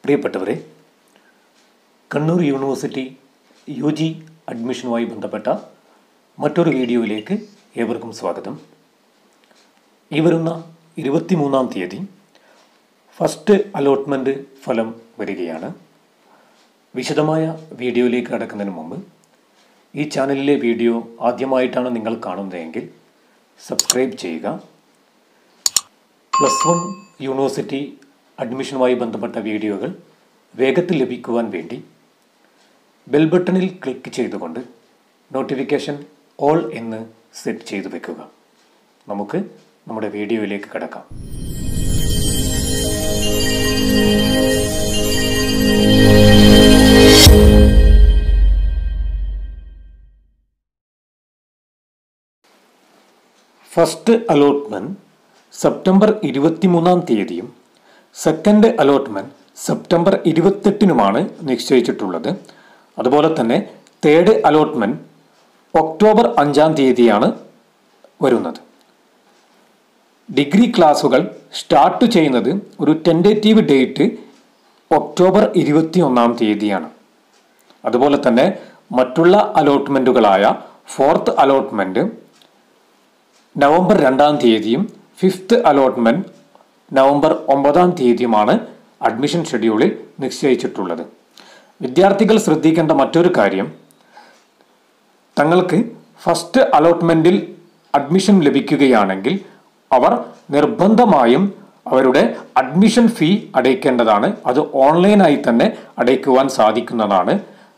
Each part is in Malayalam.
പ്രിയപ്പെട്ടവരെ കണ്ണൂർ യൂണിവേഴ്സിറ്റി യു ജി അഡ്മിഷനുമായി ബന്ധപ്പെട്ട മറ്റൊരു വീഡിയോയിലേക്ക് ഏവർക്കും സ്വാഗതം ഈ വരുന്ന ഇരുപത്തിമൂന്നാം തീയതി ഫസ്റ്റ് അലോട്ട്മെൻറ്റ് ഫലം വരികയാണ് വിശദമായ വീഡിയോയിലേക്ക് കടക്കുന്നതിന് മുമ്പ് ഈ ചാനലിലെ വീഡിയോ ആദ്യമായിട്ടാണ് നിങ്ങൾ കാണുന്നതെങ്കിൽ സബ്സ്ക്രൈബ് ചെയ്യുക പ്ലസ് വൺ യൂണിവേഴ്സിറ്റി അഡ്മിഷനുമായി ബന്ധപ്പെട്ട വീഡിയോകൾ വേഗത്തിൽ ലഭിക്കുവാൻ വേണ്ടി ബെൽ ബട്ടണിൽ ക്ലിക്ക് ചെയ്തുകൊണ്ട് നോട്ടിഫിക്കേഷൻ ഓൾ എന്ന് സെറ്റ് ചെയ്തു വെക്കുക നമുക്ക് നമ്മുടെ വീഡിയോയിലേക്ക് കിടക്കാം ഫസ്റ്റ് അലോട്ട്മെൻറ്റ് സെപ്റ്റംബർ ഇരുപത്തിമൂന്നാം തീയതിയും സെക്കൻഡ് അലോട്ട്മെൻറ്റ് സെപ്റ്റംബർ ഇരുപത്തെട്ടിനുമാണ് നിശ്ചയിച്ചിട്ടുള്ളത് അതുപോലെ തന്നെ തേർഡ് അലോട്ട്മെൻറ്റ് ഒക്ടോബർ അഞ്ചാം തീയതിയാണ് വരുന്നത് ഡിഗ്രി ക്ലാസുകൾ സ്റ്റാർട്ട് ചെയ്യുന്നത് ഒരു ടെൻഡേറ്റീവ് ഡേറ്റ് ഒക്ടോബർ ഇരുപത്തി ഒന്നാം തീയതിയാണ് അതുപോലെ തന്നെ മറ്റുള്ള അലോട്ട്മെൻറ്റുകളായ ഫോർത്ത് അലോട്ട്മെൻറ്റ് നവംബർ രണ്ടാം തീയതിയും ഫിഫ്ത്ത് അലോട്ട്മെന്റ് നവംബർ ഒമ്പതാം തീയതിയുമാണ് അഡ്മിഷൻ ഷെഡ്യൂളിൽ നിശ്ചയിച്ചിട്ടുള്ളത് വിദ്യാർത്ഥികൾ ശ്രദ്ധിക്കേണ്ട മറ്റൊരു കാര്യം തങ്ങൾക്ക് ഫസ്റ്റ് അലോട്ട്മെന്റിൽ അഡ്മിഷൻ ലഭിക്കുകയാണെങ്കിൽ അവർ നിർബന്ധമായും അവരുടെ അഡ്മിഷൻ ഫീ അടയ്ക്കേണ്ടതാണ് അത് ഓൺലൈനായി തന്നെ അടയ്ക്കുവാൻ സാധിക്കുന്നതാണ്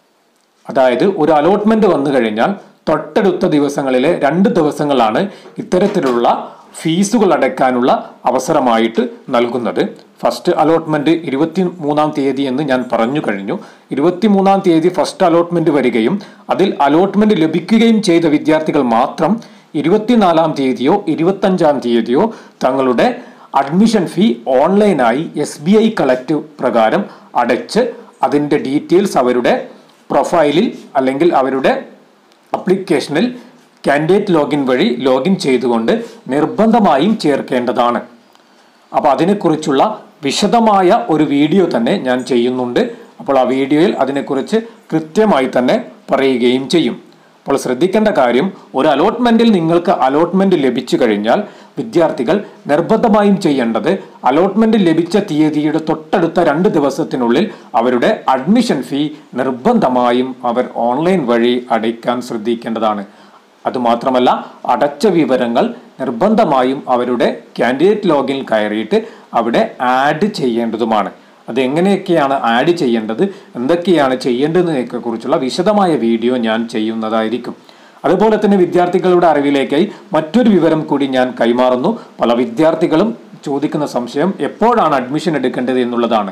അതായത് ഒരു അലോട്ട്മെന്റ് വന്നു കഴിഞ്ഞാൽ തൊട്ടടുത്ത ദിവസങ്ങളിലെ രണ്ട് ദിവസങ്ങളാണ് ഇത്തരത്തിലുള്ള ഫീസുകൾ അടയ്ക്കാനുള്ള അവസരമായിട്ട് നൽകുന്നത് ഫസ്റ്റ് അലോട്ട്മെന്റ് ഇരുപത്തി മൂന്നാം തീയതി എന്ന് ഞാൻ പറഞ്ഞു കഴിഞ്ഞു ഇരുപത്തി മൂന്നാം തീയതി ഫസ്റ്റ് അലോട്ട്മെന്റ് വരികയും അതിൽ അലോട്ട്മെന്റ് ലഭിക്കുകയും ചെയ്ത വിദ്യാർത്ഥികൾ മാത്രം ഇരുപത്തിനാലാം തീയതിയോ ഇരുപത്തഞ്ചാം തീയതിയോ തങ്ങളുടെ അഡ്മിഷൻ ഫീ ഓൺലൈനായി എസ് ബി ഐ കളക്ട് പ്രകാരം അടച്ച് അതിൻ്റെ ഡീറ്റെയിൽസ് അവരുടെ പ്രൊഫൈലിൽ അല്ലെങ്കിൽ അവരുടെ അപ്ലിക്കേഷനിൽ കാൻഡിഡേറ്റ് ലോഗിൻ വഴി ലോഗിൻ ചെയ്തുകൊണ്ട് നിർബന്ധമായും ചേർക്കേണ്ടതാണ് അപ്പോൾ അതിനെക്കുറിച്ചുള്ള വിശദമായ ഒരു വീഡിയോ തന്നെ ഞാൻ ചെയ്യുന്നുണ്ട് അപ്പോൾ ആ വീഡിയോയിൽ അതിനെക്കുറിച്ച് കൃത്യമായി തന്നെ പറയുകയും ചെയ്യും അപ്പോൾ ശ്രദ്ധിക്കേണ്ട കാര്യം ഒരു അലോട്ട്മെന്റിൽ നിങ്ങൾക്ക് അലോട്ട്മെന്റ് ലഭിച്ചു കഴിഞ്ഞാൽ വിദ്യാർത്ഥികൾ നിർബന്ധമായും ചെയ്യേണ്ടത് അലോട്ട്മെന്റ് ലഭിച്ച തീയതിയുടെ തൊട്ടടുത്ത രണ്ട് ദിവസത്തിനുള്ളിൽ അവരുടെ അഡ്മിഷൻ ഫീ നിർബന്ധമായും അവർ ഓൺലൈൻ വഴി അടയ്ക്കാൻ ശ്രദ്ധിക്കേണ്ടതാണ് അതുമാത്രമല്ല അടച്ച വിവരങ്ങൾ നിർബന്ധമായും അവരുടെ കാൻഡിഡേറ്റ് ലോഗിൻ കയറിയിട്ട് അവിടെ ആഡ് ചെയ്യേണ്ടതുമാണ് അത് എങ്ങനെയൊക്കെയാണ് ആഡ് ചെയ്യേണ്ടത് എന്തൊക്കെയാണ് ചെയ്യേണ്ടതിനെയൊക്കെ കുറിച്ചുള്ള വിശദമായ വീഡിയോ ഞാൻ ചെയ്യുന്നതായിരിക്കും അതുപോലെ തന്നെ വിദ്യാർത്ഥികളുടെ അറിവിലേക്കായി മറ്റൊരു വിവരം കൂടി ഞാൻ കൈമാറുന്നു പല വിദ്യാർത്ഥികളും ചോദിക്കുന്ന സംശയം എപ്പോഴാണ് അഡ്മിഷൻ എടുക്കേണ്ടത് എന്നുള്ളതാണ്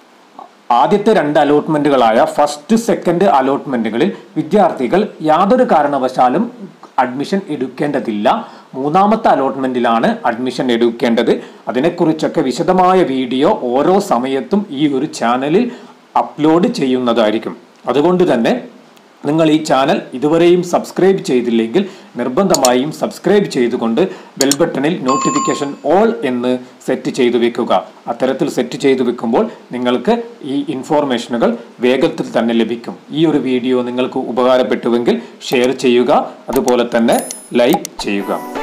ആദ്യത്തെ രണ്ട് അലോട്ട്മെന്റുകളായ ഫസ്റ്റ് സെക്കൻഡ് അലോട്ട്മെന്റുകളിൽ വിദ്യാർത്ഥികൾ യാതൊരു കാരണവശാലും അഡ്മിഷൻ എടുക്കേണ്ടതില്ല മൂന്നാമത്തെ അലോട്ട്മെന്റിലാണ് അഡ്മിഷൻ എടുക്കേണ്ടത് അതിനെക്കുറിച്ചൊക്കെ വിശദമായ വീഡിയോ ഓരോ സമയത്തും ഈ ഒരു ചാനലിൽ അപ്ലോഡ് ചെയ്യുന്നതായിരിക്കും അതുകൊണ്ട് തന്നെ നിങ്ങൾ ഈ ചാനൽ ഇതുവരെയും സബ്സ്ക്രൈബ് ചെയ്തില്ലെങ്കിൽ നിർബന്ധമായും സബ്സ്ക്രൈബ് ചെയ്തുകൊണ്ട് ബെൽ ബട്ടണിൽ നോട്ടിഫിക്കേഷൻ ഓൾ എന്ന് സെറ്റ് ചെയ്തു വെക്കുക അത്തരത്തിൽ സെറ്റ് ചെയ്തു വെക്കുമ്പോൾ നിങ്ങൾക്ക് ഈ ഇൻഫോർമേഷനുകൾ വേഗത്തിൽ തന്നെ ലഭിക്കും ഈ ഒരു വീഡിയോ നിങ്ങൾക്ക് ഉപകാരപ്പെട്ടുവെങ്കിൽ ഷെയർ ചെയ്യുക അതുപോലെ തന്നെ ലൈക്ക് ചെയ്യുക